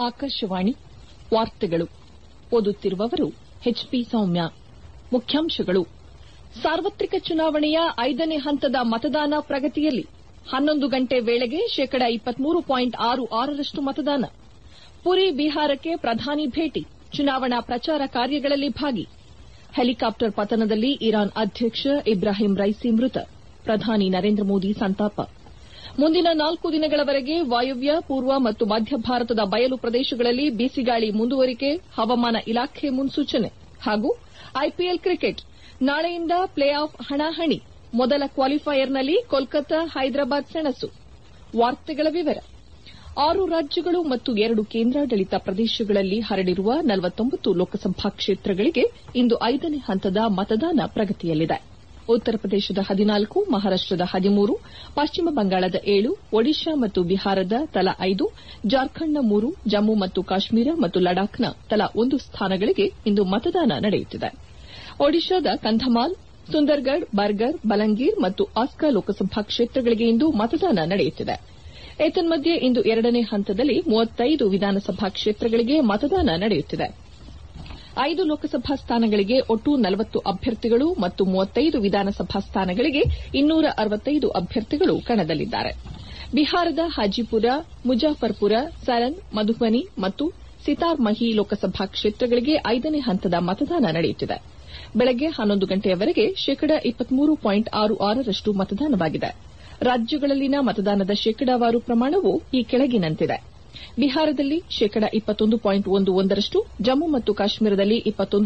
ಆಕಾಶವಾಣಿ ವಾರ್ತೆಗಳು ಓದುತ್ತಿರುವವರು ಎಚ್ಪಿ ಸೌಮ್ಯ ಮುಖ್ಯಾಂಶಗಳು ಸಾರ್ವತ್ರಿಕ ಚುನಾವಣೆಯ ಐದನೇ ಹಂತದ ಮತದಾನ ಪ್ರಗತಿಯಲ್ಲಿ ಹನ್ನೊಂದು ಗಂಟೆ ವೇಳೆಗೆ ಶೇಕಡ ರಷ್ಟು ಮತದಾನ ಪುರಿ ಬಿಹಾರಕ್ಕೆ ಪ್ರಧಾನಿ ಭೇಟಿ ಚುನಾವಣಾ ಪ್ರಚಾರ ಕಾರ್ಯಗಳಲ್ಲಿ ಭಾಗಿ ಹೆಲಿಕಾಪ್ಟರ್ ಪತನದಲ್ಲಿ ಇರಾನ್ ಅಧ್ಯಕ್ಷ ಇಬ್ರಾಹಿಂ ರೈಸಿ ಮೃತ ಪ್ರಧಾನಿ ನರೇಂದ್ರ ಮೋದಿ ಸಂತಾಪ ಮುಂದಿನ ನಾಲ್ಕು ದಿನಗಳವರೆಗೆ ವಾಯವ್ಯ ಪೂರ್ವ ಮತ್ತು ಮಧ್ಯ ಭಾರತದ ಬಯಲು ಪ್ರದೇಶಗಳಲ್ಲಿ ಬಿಸಿಗಾಳಿ ಮುಂದುವರಿಕೆ ಹವಾಮಾನ ಇಲಾಖೆ ಮುನ್ಸೂಚನೆ ಹಾಗೂ ಐಪಿಎಲ್ ಕ್ರಿಕೆಟ್ ನಾಳೆಯಿಂದ ಪ್ಲೇ ಆಫ್ ಹಣಾಹಣಿ ಮೊದಲ ಕ್ವಾಲಿಫೈಯರ್ನಲ್ಲಿ ಕೋಲ್ಕತಾ ಹೈದರಾಬಾದ್ ಸೆಣಸು ವಾರ್ತೆಗಳ ವಿವರ ಆರು ರಾಜ್ಯಗಳು ಮತ್ತು ಎರಡು ಕೇಂದ್ರಾಡಳಿತ ಪ್ರದೇಶಗಳಲ್ಲಿ ಹರಡಿರುವ ಲೋಕಸಭಾ ಕ್ಷೇತ್ರಗಳಿಗೆ ಇಂದು ಐದನೇ ಹಂತದ ಮತದಾನ ಪ್ರಗತಿಯಲ್ಲಿದೆ ಉತ್ತರ ಪ್ರದೇಶದ ಹದಿನಾಲ್ಕು ಮಹಾರಾಷ್ಟದ ಹದಿಮೂರು ಪಶ್ಚಿಮ ಬಂಗಾಳದ ಏಳು ಒಡಿಶಾ ಮತ್ತು ಬಿಹಾರದ ತಲಾ ಐದು ಜಾರ್ಖಂಡ್ನ ಮೂರು ಜಮ್ಮು ಮತ್ತು ಕಾಶ್ಮೀರ ಮತ್ತು ಲಡಾಖ್ನ ತಲಾ ಒಂದು ಸ್ಥಾನಗಳಿಗೆ ಇಂದು ಮತದಾನ ನಡೆಯುತ್ತಿದೆ ಒಡಿಶಾದ ಕಂಧಮಾಲ್ ಸುಂದರ್ಗಢ್ ಬರ್ಗರ್ ಬಲಂಗೀರ್ ಮತ್ತು ಆಸ್ಕಾ ಲೋಕಸಭಾ ಕ್ಷೇತ್ರಗಳಿಗೆ ಇಂದು ಮತದಾನ ನಡೆಯುತ್ತಿದೆ ಏತನ್ಮಧ್ಯೆ ಇಂದು ಎರಡನೇ ಹಂತದಲ್ಲಿ ಮೂವತ್ತೈದು ವಿಧಾನಸಭಾ ಕ್ಷೇತ್ರಗಳಿಗೆ ಮತದಾನ ನಡೆಯುತ್ತಿದೆ ಐದು ಲೋಕಸಭಾ ಸ್ಥಾನಗಳಿಗೆ ಒಟ್ಟು ನಲವತ್ತು ಅಭ್ಯರ್ಥಿಗಳು ಮತ್ತು ಮೂವತ್ತೈದು ವಿಧಾನಸಭಾ ಸ್ಥಾನಗಳಿಗೆ ಇನ್ನೂರ ಅರವತ್ತೈದು ಅಭ್ಯರ್ಥಿಗಳು ಕಣದಲ್ಲಿದ್ದಾರೆ ಬಿಹಾರದ ಹಾಜಿಪುರ ಮುಜಾಫರ್ಪುರ ಸರನ್ ಮಧುಬನಿ ಮತ್ತು ಸಿತಾರ್ಮಹಿ ಲೋಕಸಭಾ ಕ್ಷೇತ್ರಗಳಿಗೆ ಐದನೇ ಹಂತದ ಮತದಾನ ನಡೆಯುತ್ತಿದೆ ಬೆಳಗ್ಗೆ ಹನ್ನೊಂದು ಗಂಟೆಯವರೆಗೆ ಶೇಕಡ ರಷ್ಟು ಮತದಾನವಾಗಿದೆ ರಾಜ್ಯಗಳಲ್ಲಿನ ಮತದಾನದ ಶೇಕಡಾವಾರು ಪ್ರಮಾಣವು ಈ ಕೆಳಗಿನಂತಿದೆ ಬಿಹಾರದಲ್ಲಿ ಶೇಕಡ ರಷ್ಟು ಜಮ್ಮು ಮತ್ತು ಕಾಶ್ಮೀರದಲ್ಲಿ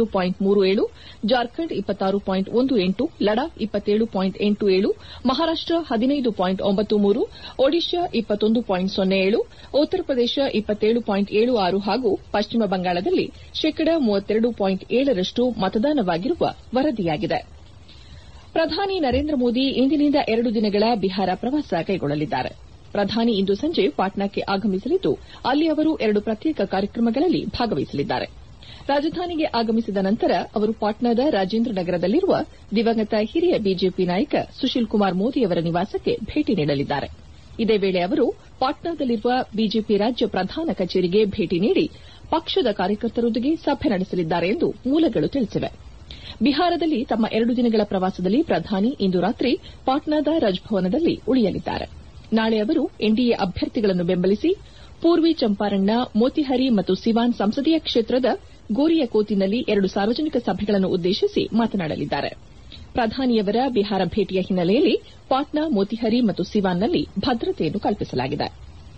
ಜಾರ್ಖಂಡ್ ಲಡಾಖ್ ಮಹಾರಾಷ್ಟ ಒಡಿಶಾ ಉತ್ತರ ಪ್ರದೇಶ ಹಾಗೂ ಪಶ್ಚಿಮ ಬಂಗಾಳದಲ್ಲಿ ಶೇಕಡ ರಷ್ಟು ಮತದಾನವಾಗಿರುವ ವರದಿಯಾಗಿದೆ ಪ್ರಧಾನಿ ನರೇಂದ್ರ ಮೋದಿ ಇಂದಿನಿಂದ ಎರಡು ದಿನಗಳ ಬಿಹಾರ ಪ್ರವಾಸ ಕೈಗೊಳ್ಳಲಿದ್ದಾರೆ ಪ್ರಧಾನಿ ಇಂದು ಸಂಜೆ ಪಾಟ್ನಾಕ್ಕೆ ಆಗಮಿಸಲಿದ್ದು ಅಲ್ಲಿ ಅವರು ಎರಡು ಪ್ರತ್ಯೇಕ ಕಾರ್ಯಕ್ರಮಗಳಲ್ಲಿ ಭಾಗವಹಿಸಲಿದ್ದಾರೆ ರಾಜಧಾನಿಗೆ ಆಗಮಿಸಿದ ನಂತರ ಅವರು ಪಾಟ್ನಾದ ರಾಜೇಂದ್ರ ನಗರದಲ್ಲಿರುವ ದಿವಂಗತ ಹಿರಿಯ ಬಿಜೆಪಿ ನಾಯಕ ಸುಶೀಲ್ ಕುಮಾರ್ ಮೋದಿಯವರ ನಿವಾಸಕ್ಕೆ ಭೇಟಿ ನೀಡಲಿದ್ದಾರೆ ಇದೇ ವೇಳೆ ಅವರು ಪಾಟ್ನಾದಲ್ಲಿರುವ ಬಿಜೆಪಿ ರಾಜ್ಯ ಪ್ರಧಾನ ಕಚೇರಿಗೆ ಭೇಟಿ ನೀಡಿ ಪಕ್ಷದ ಕಾರ್ಯಕರ್ತರೊಂದಿಗೆ ಸಭೆ ನಡೆಸಲಿದ್ದಾರೆ ಎಂದು ಮೂಲಗಳು ತಿಳಿಸಿವೆ ಬಿಹಾರದಲ್ಲಿ ತಮ್ಮ ಎರಡು ದಿನಗಳ ಪ್ರವಾಸದಲ್ಲಿ ಪ್ರಧಾನಿ ಇಂದು ರಾತ್ರಿ ಪಾಟ್ನಾದ ರಾಜಭವನದಲ್ಲಿ ಉಳಿಯಲಿದ್ದಾರೆ ನಾಳೆ ಅವರು ಎನ್ಡಿಎ ಅಭ್ಯರ್ಥಿಗಳನ್ನು ಬೆಂಬಲಿಸಿ ಪೂರ್ವಿ ಚಂಪಾರಣ್ನ ಮೋತಿಹರಿ ಮತ್ತು ಸಿವಾನ್ ಸಂಸದೀಯ ಕ್ಷೇತ್ರದ ಗೋರಿಯಕೋತಿನಲ್ಲಿ ಎರಡು ಸಾರ್ವಜನಿಕ ಸಭೆಗಳನ್ನು ಉದ್ದೇಶಿಸಿ ಮಾತನಾಡಲಿದ್ದಾರೆ ಪ್ರಧಾನಿಯವರ ಬಿಹಾರ ಭೇಟಿಯ ಹಿನ್ನೆಲೆಯಲ್ಲಿ ಪಾಟ್ನಾ ಮೋತಿಹರಿ ಮತ್ತು ಸಿವಾನ್ನಲ್ಲಿ ಭದ್ರತೆಯನ್ನು ಕಲ್ಪಿಸಲಾಗಿದೆ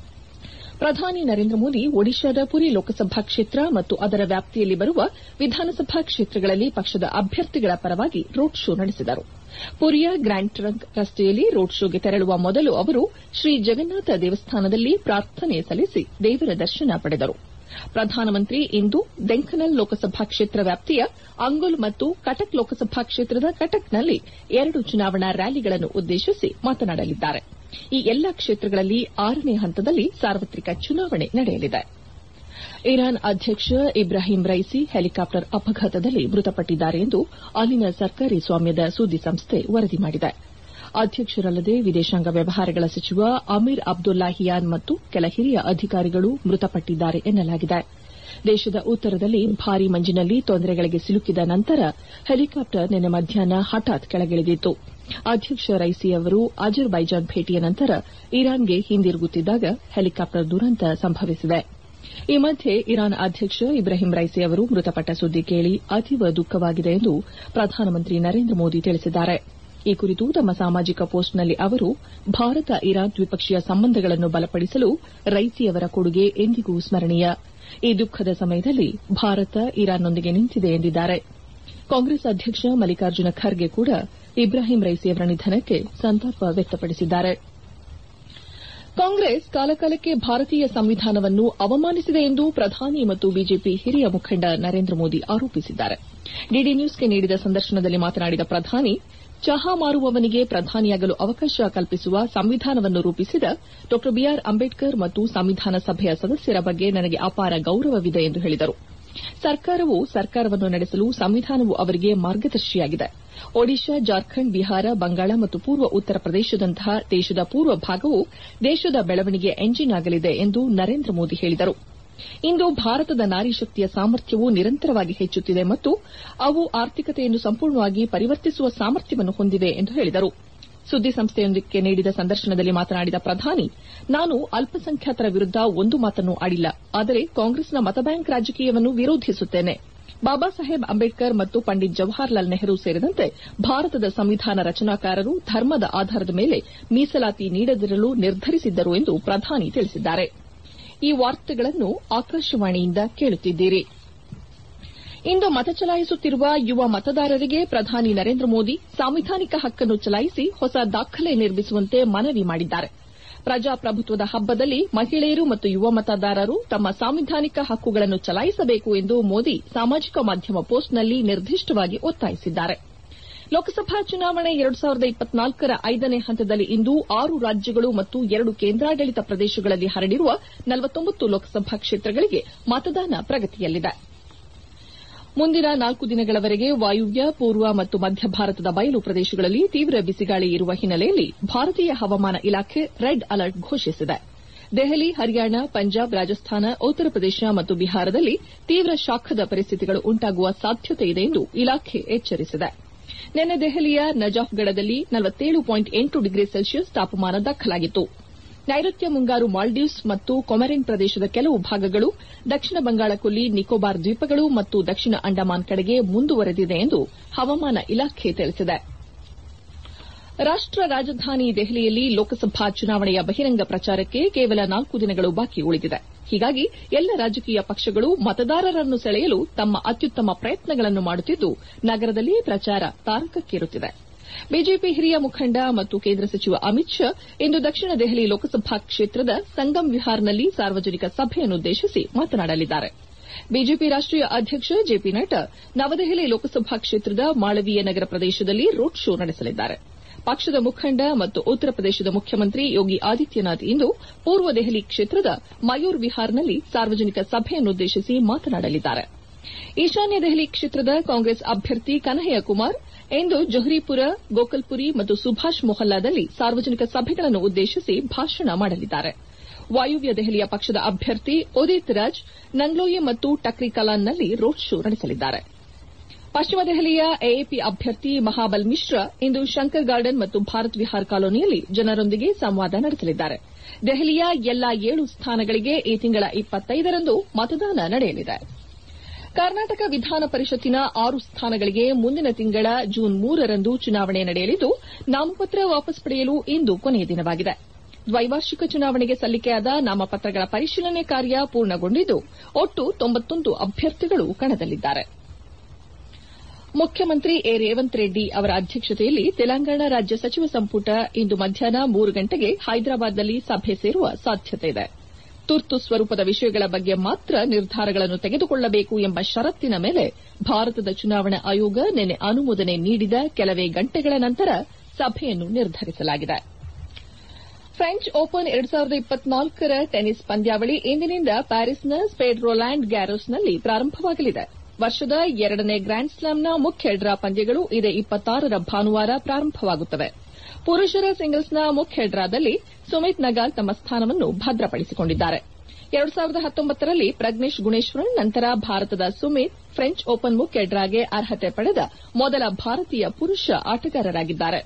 ಪ್ರಧಾನಿ ನರೇಂದ್ರ ಮೋದಿ ಒಡಿಶಾದ ಪುರಿ ಲೋಕಸಭಾ ಕ್ಷೇತ್ರ ಮತ್ತು ಅದರ ವ್ಯಾಪ್ತಿಯಲ್ಲಿ ಬರುವ ವಿಧಾನಸಭಾ ಕ್ಷೇತ್ರಗಳಲ್ಲಿ ಪಕ್ಷದ ಅಭ್ಯರ್ಥಿಗಳ ಪರವಾಗಿ ರೋಡ್ ಶೋ ನಡೆಸಿದರು ಪುರಿಯ ಗ್ರ್ಯಾಂಡ್ ಟ್ರಂಕ್ ರಸ್ತೆಯಲ್ಲಿ ರೋಡ್ ಶೋಗೆ ತೆರಳುವ ಮೊದಲು ಅವರು ಶ್ರೀ ಜಗನ್ನಾಥ ದೇವಸ್ಥಾನದಲ್ಲಿ ಪ್ರಾರ್ಥನೆ ಸಲ್ಲಿಸಿ ದೇವರ ದರ್ಶನ ಪಡೆದರು ಪ್ರಧಾನಮಂತ್ರಿ ಇಂದು ದೆಂಖನಲ್ ಲೋಕಸಭಾ ಕ್ಷೇತ್ರ ವ್ಯಾಪ್ತಿಯ ಅಂಗುಲ್ ಮತ್ತು ಕಟಕ್ ಲೋಕಸಭಾ ಕ್ಷೇತ್ರದ ಕಟಕ್ನಲ್ಲಿ ಎರಡು ಚುನಾವಣಾ ರ್ಯಾಲಿಗಳನ್ನು ಉದ್ದೇಶಿಸಿ ಮಾತನಾಡಲಿದ್ದಾರೆ ಈ ಎಲ್ಲಾ ಕ್ಷೇತ್ರಗಳಲ್ಲಿ ಆರನೇ ಹಂತದಲ್ಲಿ ಸಾರ್ವತ್ರಿಕ ಚುನಾವಣೆ ನಡೆಯಲಿದೆ ಇರಾನ್ ಅಧ್ಯಕ್ಷ ಇಬ್ರಾಹಿಂ ರೈಸಿ ಹೆಲಿಕಾಪ್ಟರ್ ಅಪಘಾತದಲ್ಲಿ ಮೃತಪಟ್ಟಿದ್ದಾರೆ ಎಂದು ಅಲ್ಲಿನ ಸರ್ಕಾರಿ ಸ್ವಾಮ್ಯದ ಸುದ್ದಿ ಸಂಸ್ಥೆ ವರದಿ ಮಾಡಿದೆ ಅಧ್ಯಕ್ಷರಲ್ಲದೆ ವಿದೇಶಾಂಗ ವ್ಯವಹಾರಗಳ ಸಚಿವ ಅಮೀರ್ ಅಬ್ದುಲ್ಲಾಹಿಯಾನ್ ಮತ್ತು ಕೆಲ ಹಿರಿಯ ಅಧಿಕಾರಿಗಳು ಮೃತಪಟ್ಟಿದ್ದಾರೆ ಎನ್ನಲಾಗಿದೆ ದೇಶದ ಉತ್ತರದಲ್ಲಿ ಭಾರೀ ಮಂಜಿನಲ್ಲಿ ತೊಂದರೆಗಳಿಗೆ ಸಿಲುಕಿದ ನಂತರ ಹೆಲಿಕಾಪ್ಟರ್ ನಿನ್ನೆ ಮಧ್ಯಾಹ್ನ ಹಠಾತ್ ಕೆಳಗಿಳಿದಿತ್ತು ಅಧ್ಯಕ್ಷ ರೈಸಿ ಅವರು ಅಜರ್ಬೈಜಾನ್ ಭೇಟಿಯ ನಂತರ ಇರಾನ್ಗೆ ಹಿಂದಿರುಗುತ್ತಿದ್ದಾಗ ಹೆಲಿಕಾಪ್ಟರ್ ದುರಂತ ಸಂಭವಿಸಿದೆ ಈ ಮಧ್ಯೆ ಇರಾನ್ ಅಧ್ಯಕ್ಷ ಇಬ್ರಾಹಿಂ ರೈಸಿ ಅವರು ಮೃತಪಟ್ಟ ಸುದ್ದಿ ಕೇಳಿ ಅತೀವ ದುಃಖವಾಗಿದೆ ಎಂದು ಪ್ರಧಾನಮಂತ್ರಿ ನರೇಂದ್ರ ಮೋದಿ ತಿಳಿಸಿದ್ದಾರೆ ಈ ಕುರಿತು ತಮ್ಮ ಸಾಮಾಜಿಕ ಪೋಸ್ಟ್ನಲ್ಲಿ ಅವರು ಭಾರತ ಇರಾನ್ ದ್ವಿಪಕ್ಷೀಯ ಸಂಬಂಧಗಳನ್ನು ಬಲಪಡಿಸಲು ರೈಸಿಯವರ ಕೊಡುಗೆ ಎಂದಿಗೂ ಸ್ಮರಣೀಯ ಈ ದುಃಖದ ಸಮಯದಲ್ಲಿ ಭಾರತ ಇರಾನ್ನೊಂದಿಗೆ ನಿಂತಿದೆ ಎಂದಿದ್ದಾರೆ ಕಾಂಗ್ರೆಸ್ ಅಧ್ಯಕ್ಷ ಮಲ್ಲಿಕಾರ್ಜುನ ಖರ್ಗೆ ಕೂಡ ಇಬ್ರಾಹಿಂ ರೈಸಿಯವರ ನಿಧನಕ್ಕೆ ಸಂತಾಪ ವ್ಯಕ್ತಪಡಿಸಿದ್ದಾರೆ ಕಾಂಗ್ರೆಸ್ ಕಾಲಕಾಲಕ್ಕೆ ಭಾರತೀಯ ಸಂವಿಧಾನವನ್ನು ಅವಮಾನಿಸಿದೆ ಎಂದು ಪ್ರಧಾನಿ ಮತ್ತು ಬಿಜೆಪಿ ಹಿರಿಯ ಮುಖಂಡ ನರೇಂದ್ರ ಮೋದಿ ಆರೋಪಿಸಿದ್ದಾರೆ ಡಿಡಿ ನ್ಯೂಸ್ಗೆ ನೀಡಿದ ಸಂದರ್ಶನದಲ್ಲಿ ಮಾತನಾಡಿದ ಪ್ರಧಾನಿ ಚಹಾ ಮಾರುವವನಿಗೆ ಪ್ರಧಾನಿಯಾಗಲು ಅವಕಾಶ ಕಲ್ಪಿಸುವ ಸಂವಿಧಾನವನ್ನು ರೂಪಿಸಿದ ಡಾ ಬಿಆರ್ ಅಂಬೇಡ್ಕರ್ ಮತ್ತು ಸಂವಿಧಾನ ಸಭೆಯ ಸದಸ್ಯರ ಬಗ್ಗೆ ನನಗೆ ಅಪಾರ ಗೌರವವಿದೆ ಎಂದು ಹೇಳಿದರು ಸರ್ಕಾರವು ಸರ್ಕಾರವನ್ನು ನಡೆಸಲು ಸಂವಿಧಾನವು ಅವರಿಗೆ ಮಾರ್ಗದರ್ಶಿಯಾಗಿದೆ ಒಡಿಶಾ ಜಾರ್ಖಂಡ್ ಬಿಹಾರ ಬಂಗಾಳ ಮತ್ತು ಪೂರ್ವ ಉತ್ತರ ಪ್ರದೇಶದಂತಹ ದೇಶದ ಪೂರ್ವ ಭಾಗವು ದೇಶದ ಬೆಳವಣಿಗೆಯ ಎಂಜಿನ್ ಆಗಲಿದೆ ಎಂದು ನರೇಂದ್ರ ಮೋದಿ ಹೇಳಿದರು ಇಂದು ಭಾರತದ ನಾರಿ ಶಕ್ತಿಯ ಸಾಮರ್ಥ್ಯವು ನಿರಂತರವಾಗಿ ಹೆಚ್ಚುತ್ತಿದೆ ಮತ್ತು ಅವು ಆರ್ಥಿಕತೆಯನ್ನು ಸಂಪೂರ್ಣವಾಗಿ ಪರಿವರ್ತಿಸುವ ಸಾಮರ್ಥ್ಯವನ್ನು ಹೊಂದಿವೆ ಎಂದು ಹೇಳಿದರು ಸುದ್ದಿಸಂಸ್ಥೆಯೊಂದಕ್ಕೆ ನೀಡಿದ ಸಂದರ್ಶನದಲ್ಲಿ ಮಾತನಾಡಿದ ಪ್ರಧಾನಿ ನಾನು ಅಲ್ಪಸಂಖ್ಯಾತರ ವಿರುದ್ದ ಒಂದು ಮಾತನ್ನೂ ಆಡಿಲ್ಲ ಆದರೆ ಕಾಂಗ್ರೆಸ್ನ ಮತಬ್ಯಾಂಕ್ ರಾಜಕೀಯವನ್ನು ವಿರೋಧಿಸುತ್ತೇನೆ ಬಾಬಾ ಸಾಹೇಬ್ ಅಂಬೇಡ್ಕರ್ ಮತ್ತು ಪಂಡಿತ್ ಜವಾಹರಲಾಲ್ ನೆಹರು ಸೇರಿದಂತೆ ಭಾರತದ ಸಂವಿಧಾನ ರಚನಾಕಾರರು ಧರ್ಮದ ಆಧಾರದ ಮೇಲೆ ಮೀಸಲಾತಿ ನೀಡದಿರಲು ನಿರ್ಧರಿಸಿದ್ದರು ಎಂದು ಪ್ರಧಾನಿ ತಿಳಿಸಿದ್ದಾರೆ ಈ ವಾರ್ತೆಗಳನ್ನು ಆಕಾಶವಾಣಿಯಿಂದ ಕೇಳುತ್ತಿದ್ದೀರಿ ಇಂದು ಮತ ಚಲಾಯಿಸುತ್ತಿರುವ ಯುವ ಮತದಾರರಿಗೆ ಪ್ರಧಾನಿ ನರೇಂದ್ರ ಮೋದಿ ಸಾಂವಿಧಾನಿಕ ಹಕ್ಕನ್ನು ಚಲಾಯಿಸಿ ಹೊಸ ದಾಖಲೆ ನಿರ್ಮಿಸುವಂತೆ ಮನವಿ ಮಾಡಿದ್ದಾರೆ ಪ್ರಜಾಪ್ರಭುತ್ವದ ಹಬ್ಬದಲ್ಲಿ ಮಹಿಳೆಯರು ಮತ್ತು ಯುವ ಮತದಾರರು ತಮ್ಮ ಸಾಂವಿಧಾನಿಕ ಹಕ್ಕುಗಳನ್ನು ಚಲಾಯಿಸಬೇಕು ಎಂದು ಮೋದಿ ಸಾಮಾಜಿಕ ಮಾಧ್ಯಮ ಪೋಸ್ಟ್ನಲ್ಲಿ ನಿರ್ದಿಷ್ಟವಾಗಿ ಒತ್ತಾಯಿಸಿದ್ದಾರೆ ಲೋಕಸಭಾ ಚುನಾವಣೆ ರ ಐದನೇ ಹಂತದಲ್ಲಿ ಇಂದು ಆರು ರಾಜ್ಯಗಳು ಮತ್ತು ಎರಡು ಕೇಂದ್ರಾಡಳಿತ ಪ್ರದೇಶಗಳಲ್ಲಿ ಹರಡಿರುವ ಲೋಕಸಭಾ ಕ್ಷೇತ್ರಗಳಿಗೆ ಮತದಾನ ಪ್ರಗತಿಯಲ್ಲಿದೆ ಮುಂದಿನ ನಾಲ್ಕು ದಿನಗಳವರೆಗೆ ವಾಯುವ್ಯ ಪೂರ್ವ ಮತ್ತು ಮಧ್ಯ ಭಾರತದ ಬಯಲು ಪ್ರದೇಶಗಳಲ್ಲಿ ತೀವ್ರ ಬಿಸಿಗಾಳಿ ಇರುವ ಹಿನ್ನೆಲೆಯಲ್ಲಿ ಭಾರತೀಯ ಹವಾಮಾನ ಇಲಾಖೆ ರೆಡ್ ಅಲರ್ಟ್ ಘೋಷಿಸಿದೆ ದೆಹಲಿ ಹರಿಯಾಣ ಪಂಜಾಬ್ ರಾಜಸ್ಥಾನ ಉತ್ತರ ಪ್ರದೇಶ ಮತ್ತು ಬಿಹಾರದಲ್ಲಿ ತೀವ್ರ ಶಾಖದ ಪರಿಸ್ಥಿತಿಗಳು ಉಂಟಾಗುವ ಸಾಧ್ಯತೆಯಿದೆ ಎಂದು ಇಲಾಖೆ ಎಚ್ಚರಿಸಿದೆ ನಿನ್ನೆ ದೆಹಲಿಯ ನಜಾಫ್ಗಢದಲ್ಲಿ ಡಿಗ್ರಿ ಸೆಲ್ಸಿಯಸ್ ತಾಪಮಾನ ದಾಖಲಾಗಿತ್ತು ನೈಋತ್ಯ ಮುಂಗಾರು ಮಾಲ್ಡೀವ್ಸ್ ಮತ್ತು ಕೊಮರಿನ್ ಪ್ರದೇಶದ ಕೆಲವು ಭಾಗಗಳು ದಕ್ಷಿಣ ಬಂಗಾಳಕೊಲ್ಲಿ ನಿಕೋಬಾರ್ ದ್ವೀಪಗಳು ಮತ್ತು ದಕ್ಷಿಣ ಅಂಡಮಾನ್ ಕಡೆಗೆ ಮುಂದುವರೆದಿದೆ ಎಂದು ಹವಾಮಾನ ಇಲಾಖೆ ತಿಳಿಸಿದೆ ರಾಷ್ಟ ರಾಜಧಾನಿ ದೆಹಲಿಯಲ್ಲಿ ಲೋಕಸಭಾ ಚುನಾವಣೆಯ ಬಹಿರಂಗ ಪ್ರಚಾರಕ್ಕೆ ಕೇವಲ ನಾಲ್ಕು ದಿನಗಳು ಬಾಕಿ ಉಳಿದಿದೆ ಹೀಗಾಗಿ ಎಲ್ಲ ರಾಜಕೀಯ ಪಕ್ಷಗಳು ಮತದಾರರನ್ನು ಸೆಳೆಯಲು ತಮ್ಮ ಅತ್ಯುತ್ತಮ ಪ್ರಯತ್ನಗಳನ್ನು ಮಾಡುತ್ತಿದ್ದು ನಗರದಲ್ಲಿ ಪ್ರಚಾರ ತಾರಕಕ್ಕೇರುತ್ತಿದೆ ಬಿಜೆಪಿ ಹಿರಿಯ ಮುಖಂಡ ಮತ್ತು ಕೇಂದ್ರ ಸಚಿವ ಅಮಿತ್ ಶಾ ಇಂದು ದಕ್ಷಿಣ ದೆಹಲಿ ಲೋಕಸಭಾ ಕ್ಷೇತ್ರದ ಸಂಗಮ್ ವಿಹಾರ್ನಲ್ಲಿ ಸಾರ್ವಜನಿಕ ಸಭೆಯನ್ನುದ್ದೇಶಿಸಿ ಮಾತನಾಡಲಿದ್ದಾರೆ ಬಿಜೆಪಿ ರಾಷ್ಟೀಯ ಅಧ್ಯಕ್ಷ ಜೆಪಿ ನಡ್ಡಾ ನವದೆಹಲಿ ಲೋಕಸಭಾ ಕ್ಷೇತ್ರದ ಮಾಳವೀಯ ನಗರ ಪ್ರದೇಶದಲ್ಲಿ ರೋಡ್ ಶೋ ನಡೆಸಲಿದ್ದಾರೆ ಪಕ್ಷದ ಮುಖಂಡ ಮತ್ತು ಉತ್ತರ ಪ್ರದೇಶದ ಮುಖ್ಯಮಂತ್ರಿ ಯೋಗಿ ಆದಿತ್ಯನಾಥ್ ಇಂದು ಪೂರ್ವ ದೆಹಲಿ ಕ್ಷೇತ್ರದ ಮಯೂರ್ ವಿಹಾರ್ನಲ್ಲಿ ಸಾರ್ವಜನಿಕ ಸಭೆಯನ್ನುದ್ದೇಶಿಸಿ ಮಾತನಾಡಲಿದ್ದಾರೆ ಈಶಾನ್ಯ ದೆಹಲಿ ಕ್ಷೇತ್ರದ ಕಾಂಗ್ರೆಸ್ ಅಭ್ಯರ್ಥಿ ಕನ್ಹಯ್ಯ ಕುಮಾರ್ ಇಂದು ಜೊಹ್ರಿಪುರ ಗೋಕಲ್ಪುರಿ ಮತ್ತು ಸುಭಾಷ್ ಮೊಹಲ್ಲಾದಲ್ಲಿ ಸಾರ್ವಜನಿಕ ಸಭೆಗಳನ್ನು ಉದ್ದೇಶಿಸಿ ಭಾಷಣ ಮಾಡಲಿದ್ದಾರೆ ವಾಯುವ್ಯ ದೆಹಲಿಯ ಪಕ್ಷದ ಅಭ್ಯರ್ಥಿ ಉದಿತ್ ರಾಜ್ ನಂಗ್ಲೋಯಿ ಮತ್ತು ಟಕ್ರಿ ಕಲಾನ್ನಲ್ಲಿ ರೋಡ್ ಶೋ ನಡೆಸಲಿದ್ದಾರೆ ಪಶ್ಚಿಮ ದೆಹಲಿಯ ಎಎಪಿ ಅಭ್ಯರ್ಥಿ ಮಹಾಬಲ್ ಮಿಶ್ರಾ ಇಂದು ಶಂಕರ್ ಗಾರ್ಡನ್ ಮತ್ತು ಭಾರತ್ ವಿಹಾರ್ ಕಾಲೋನಿಯಲ್ಲಿ ಜನರೊಂದಿಗೆ ಸಂವಾದ ನಡೆಸಲಿದ್ದಾರೆ ದೆಹಲಿಯ ಎಲ್ಲಾ ಏಳು ಸ್ಥಾನಗಳಿಗೆ ಈ ತಿಂಗಳ ರಂದು ಮತದಾನ ನಡೆಯಲಿದೆ ಕರ್ನಾಟಕ ವಿಧಾನ ಪರಿಷತ್ತಿನ ಆರು ಸ್ಥಾನಗಳಿಗೆ ಮುಂದಿನ ತಿಂಗಳ ಜೂನ್ ಮೂರರಂದು ಚುನಾವಣೆ ನಡೆಯಲಿದ್ದು ನಾಮಪತ್ರ ವಾಪಸ್ ಪಡೆಯಲು ಇಂದು ಕೊನೆಯ ದಿನವಾಗಿದೆ ದ್ವೈವಾರ್ಷಿಕ ಚುನಾವಣೆಗೆ ಸಲ್ಲಿಕೆಯಾದ ನಾಮಪತ್ರಗಳ ಪರಿಶೀಲನೆ ಕಾರ್ಯ ಪೂರ್ಣಗೊಂಡಿದ್ದು ಒಟ್ಟು ಅಭ್ಯರ್ಥಿಗಳು ಕಣದಲ್ಲಿದ್ದಾರೆ ಮುಖ್ಯಮಂತ್ರಿ ಎ ರೇವಂತ್ ರೆಡ್ಡಿ ಅವರ ಅಧ್ಯಕ್ಷತೆಯಲ್ಲಿ ತೆಲಂಗಾಣ ರಾಜ್ಯ ಸಚಿವ ಸಂಪುಟ ಇಂದು ಮಧ್ಯಾಹ್ನ ಮೂರು ಗಂಟೆಗೆ ಹೈದರಾಬಾದ್ನಲ್ಲಿ ಸಭೆ ಸೇರುವ ಸಾಧ್ಯತೆಯಿದೆ ತುರ್ತು ಸ್ವರೂಪದ ವಿಷಯಗಳ ಬಗ್ಗೆ ಮಾತ್ರ ನಿರ್ಧಾರಗಳನ್ನು ತೆಗೆದುಕೊಳ್ಳಬೇಕು ಎಂಬ ಷರತ್ತಿನ ಮೇಲೆ ಭಾರತದ ಚುನಾವಣಾ ಆಯೋಗ ನಿನ್ನೆ ಅನುಮೋದನೆ ನೀಡಿದ ಕೆಲವೇ ಗಂಟೆಗಳ ನಂತರ ಸಭೆಯನ್ನು ನಿರ್ಧರಿಸಲಾಗಿದೆ ಫ್ರೆಂಚ್ ಓಪನ್ ರ ಟೆನಿಸ್ ಪಂದ್ಯಾವಳಿ ಇಂದಿನಿಂದ ಪ್ಯಾರಿಸ್ನ ಸ್ಪೇಡ್ ರೊಲ್ಯಾಂಡ್ ಗ್ಯಾರೋಸ್ನಲ್ಲಿ ಪ್ರಾರಂಭವಾಗಲಿದೆ ವರ್ಷದ ಎರಡನೇ ಗ್ರ್ಯಾಂಡ್ ಸ್ಲಾಮ್ನ ಮುಖ್ಯ ಡ್ರಾ ಪಂದ್ಯಗಳು ಇದೇ ರ ಭಾನುವಾರ ಪ್ರಾರಂಭವಾಗುತ್ತವೆ ಪುರುಷರ ಸಿಂಗಲ್ಸ್ನ ಮುಖ್ಯ ಡ್ರಾದಲ್ಲಿ ಸುಮಿತ್ ನಗಾಲ್ ತಮ್ಮ ಸ್ಥಾನವನ್ನು ಭದ್ರಪಡಿಸಿಕೊಂಡಿದ್ದಾರೆ ರಲ್ಲಿ ಪ್ರಜ್ನೇಶ್ ಗುಣೇಶ್ವರನ್ ನಂತರ ಭಾರತದ ಸುಮಿತ್ ಫ್ರೆಂಚ್ ಓಪನ್ ಮುಖ್ಯ ಡ್ರಾಗೆ ಅರ್ಹತೆ ಪಡೆದ ಮೊದಲ ಭಾರತೀಯ ಪುರುಷ ಆಟಗಾರರಾಗಿದ್ದಾರೆ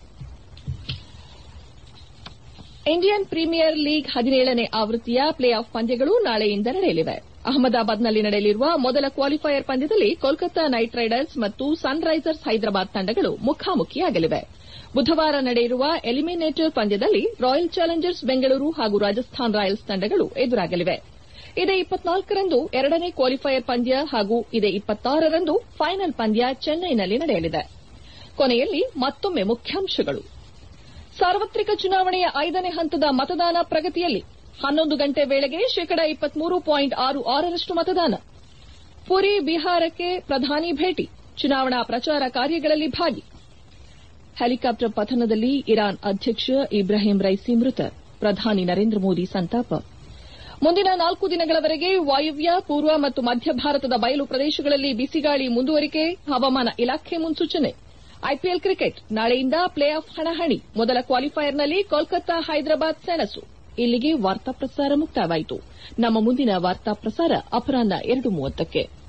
ಇಂಡಿಯನ್ ಪ್ರೀಮಿಯರ್ ಲೀಗ್ ಹದಿನೇಳನೇ ಆವೃತ್ತಿಯ ಪ್ಲೇ ಆಫ್ ಪಂದ್ಯಗಳು ನಾಳೆಯಿಂದ ನಡೆಯಲಿವೆ ಅಹಮದಾಬಾದ್ನಲ್ಲಿ ನಡೆಯಲಿರುವ ಮೊದಲ ಕ್ವಾಲಿಫೈಯರ್ ಪಂದ್ಯದಲ್ಲಿ ಕೋಲ್ಕತಾ ನೈಟ್ ರೈಡರ್ಸ್ ಮತ್ತು ಸನ್ ರೈಸರ್ಸ್ ಹೈದರಾಬಾದ್ ತಂಡಗಳು ಮುಖಾಮುಖಿಯಾಗಲಿವೆ ಬುಧವಾರ ನಡೆಯಲಿರುವ ಎಲಿಮಿನೇಟರ್ ಪಂದ್ಯದಲ್ಲಿ ರಾಯಲ್ ಚಾಲೆಂಜರ್ಸ್ ಬೆಂಗಳೂರು ಹಾಗೂ ರಾಜಸ್ಥಾನ್ ರಾಯಲ್ಸ್ ತಂಡಗಳು ಎದುರಾಗಲಿವೆ ಇದೇ ರಂದು ಎರಡನೇ ಕ್ವಾಲಿಫೈಯರ್ ಪಂದ್ಯ ಹಾಗೂ ಇದೇ ರಂದು ಫೈನಲ್ ಪಂದ್ಯ ಚೆನ್ನೈನಲ್ಲಿ ನಡೆಯಲಿದೆ ಕೊನೆಯಲ್ಲಿ ಮತ್ತೊಮ್ಮೆ ಮುಖ್ಯಾಂಶಗಳು ಸಾರ್ವತ್ರಿಕ ಚುನಾವಣೆಯ ಐದನೇ ಹಂತದ ಮತದಾನ ಪ್ರಗತಿಯಲ್ಲಿ ಹನ್ನೊಂದು ಗಂಟೆ ವೇಳೆಗೆ ಶೇಕಡಾ ರಷ್ಟು ಮತದಾನ ಪುರಿ ಬಿಹಾರಕ್ಕೆ ಪ್ರಧಾನಿ ಭೇಟಿ ಚುನಾವಣಾ ಪ್ರಚಾರ ಕಾರ್ಯಗಳಲ್ಲಿ ಭಾಗಿ ಹೆಲಿಕಾಪ್ಟರ್ ಪತನದಲ್ಲಿ ಇರಾನ್ ಅಧ್ಯಕ್ಷ ಇಬ್ರಾಹಿಂ ರೈಸಿ ಮೃತ ಪ್ರಧಾನಿ ನರೇಂದ್ರ ಮೋದಿ ಸಂತಾಪ ಮುಂದಿನ ನಾಲ್ಕು ದಿನಗಳವರೆಗೆ ವಾಯುವ್ಯ ಪೂರ್ವ ಮತ್ತು ಮಧ್ಯ ಭಾರತದ ಬಯಲು ಪ್ರದೇಶಗಳಲ್ಲಿ ಬಿಸಿಗಾಳಿ ಮುಂದುವರಿಕೆ ಹವಾಮಾನ ಇಲಾಖೆ ಮುನ್ಸೂಚನೆ ಐಪಿಎಲ್ ಕ್ರಿಕೆಟ್ ನಾಳೆಯಿಂದ ಪ್ಲೇ ಆಫ್ ಹಣಾಹಣಿ ಮೊದಲ ಕ್ವಾಲಿಫೈಯರ್ನಲ್ಲಿ ಕೋಲ್ಕತಾ ಹೈದರಾಬಾದ್ ಸೆಣಸು ಇಲ್ಲಿಗೆ ವಾರ್ತಾ ಪ್ರಸಾರ ಮುಕ್ತಾಯವಾಯಿತು ನಮ್ಮ ಮುಂದಿನ ವಾರ್ತಾ ಪ್ರಸಾರ ಅಪರಾಹ್ನ ಎರಡು ಮೂವತ್ತಕ್ಕೆ